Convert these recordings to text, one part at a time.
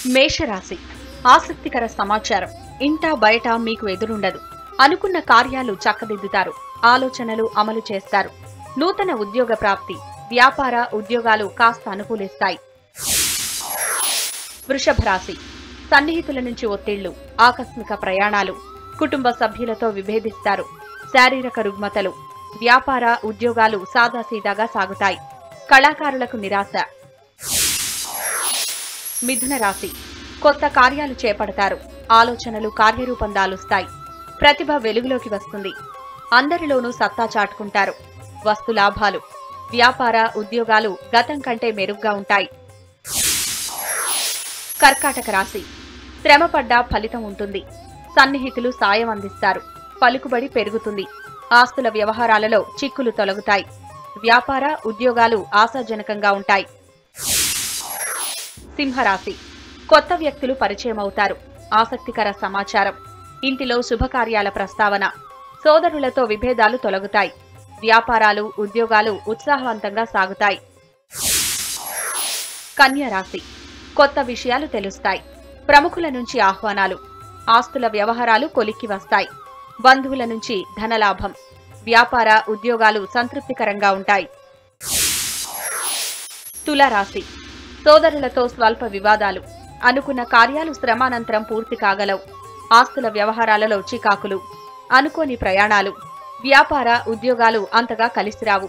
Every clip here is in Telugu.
మేషరాశి ఆసక్తికర సమాచారం ఇంట బయట మీకు ఎదురుండదు అనుకున్న కార్యాలు చక్కదిద్దుతారు ఆలోచనలు అమలు చేస్తారు నూతన ఉద్యోగ ప్రాప్తి వ్యాపార ఉద్యోగాలు కాస్త అనుకూలిస్తాయి వృషభ రాశి సన్నిహితుల నుంచి ఒత్తిళ్లు ఆకస్మిక ప్రయాణాలు కుటుంబ సభ్యులతో విభేదిస్తారు శారీరక రుగ్మతలు వ్యాపార ఉద్యోగాలు సాదాసీదాగా సాగుతాయి కళాకారులకు నిరాశ మిథున రాశి కొత్త కార్యాలు చేపడతారు ఆలోచనలు కార్యరూపం దాలుస్తాయి ప్రతిభ వెలుగులోకి వస్తుంది అందరిలోనూ సత్తా చాటుకుంటారు వస్తు లాభాలు వ్యాపార ఉద్యోగాలు గతం కంటే మెరుగ్గా ఉంటాయి కర్కాటక రాశి శ్రమపడ్డా ఫలితం ఉంటుంది సన్నిహితులు సాయం అందిస్తారు పలుకుబడి పెరుగుతుంది ఆస్తుల వ్యవహారాలలో చిక్కులు తొలగుతాయి వ్యాపార ఉద్యోగాలు ఆశాజనకంగా ఉంటాయి సింహరాశి కొత్త వ్యక్తులు పరిచయం అవుతారు ఆసక్తికర సమాచారం ఇంటిలో శుభకార్యాల ప్రస్తావన సోదరులతో విభేదాలు తొలగుతాయి వ్యాపారాలు ఉద్యోగాలు ఉత్సాహవంతంగా సాగుతాయి కన్య రాశి కొత్త విషయాలు తెలుస్తాయి ప్రముఖుల నుంచి ఆహ్వానాలు ఆస్తుల వ్యవహారాలు కొలిక్కి వస్తాయి బంధువుల నుంచి ధనలాభం వ్యాపార ఉద్యోగాలు సంతృప్తికరంగా ఉంటాయి తులారాశి సోదరులతో స్వల్ప వివాదాలు అనుకున్న కార్యాలు శ్రమానంతరం పూర్తి కాగలవు ఆస్తుల వ్యవహారాలలో చికాకులు అనుకోని ప్రయాణాలు వ్యాపార ఉద్యోగాలు అంతగా కలిసిరావు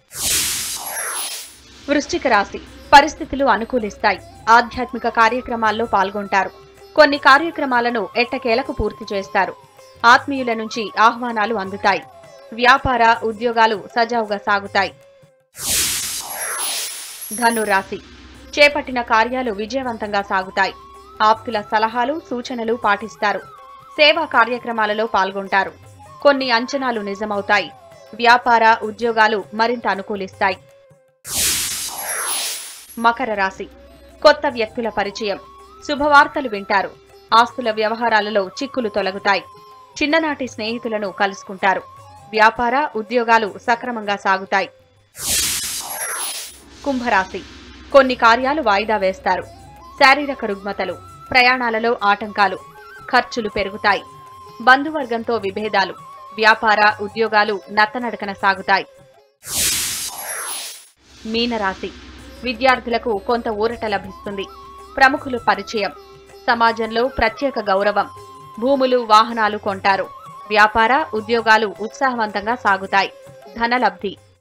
వృశ్చిక రాశి పరిస్థితులు అనుకూలిస్తాయి ఆధ్యాత్మిక కార్యక్రమాల్లో పాల్గొంటారు కొన్ని కార్యక్రమాలను ఎట్టకేలకు పూర్తి చేస్తారు ఆత్మీయుల నుంచి ఆహ్వానాలు అందుతాయి వ్యాపార ఉద్యోగాలు సజావుగా సాగుతాయి ధను రాశి చేపట్టిన కార్యాలు విజయవంతంగా సాగుతాయి ఆప్తుల సలహాలు సూచనలు పాటిస్తారు సేవా కార్యక్రమాలలో పాల్గొంటారు కొన్ని అంచనాలు నిజమవుతాయి వ్యాపార ఉద్యోగాలు మరింత అనుకూలిస్తాయి మకర రాశి కొత్త వ్యక్తుల పరిచయం శుభవార్తలు వింటారు ఆస్తుల వ్యవహారాలలో చిక్కులు తొలగుతాయి చిన్ననాటి స్నేహితులను కలుసుకుంటారు వ్యాపార ఉద్యోగాలు సక్రమంగా సాగుతాయి కుంభరాశి కొన్ని కార్యాలు వాయిదా వేస్తారు శారీరక రుగ్మతలు ప్రయాణాలలో ఆటంకాలు ఖర్చులు పెరుగుతాయి బంధువర్గంతో విభేదాలు వ్యాపార ఉద్యోగాలు నత్తనడకన సాగుతాయి మీనరాశి విద్యార్థులకు కొంత ఊరట లభిస్తుంది ప్రముఖులు పరిచయం సమాజంలో ప్రత్యేక గౌరవం భూములు వాహనాలు కొంటారు వ్యాపార ఉద్యోగాలు ఉత్సాహవంతంగా సాగుతాయి ధనలబ్ధి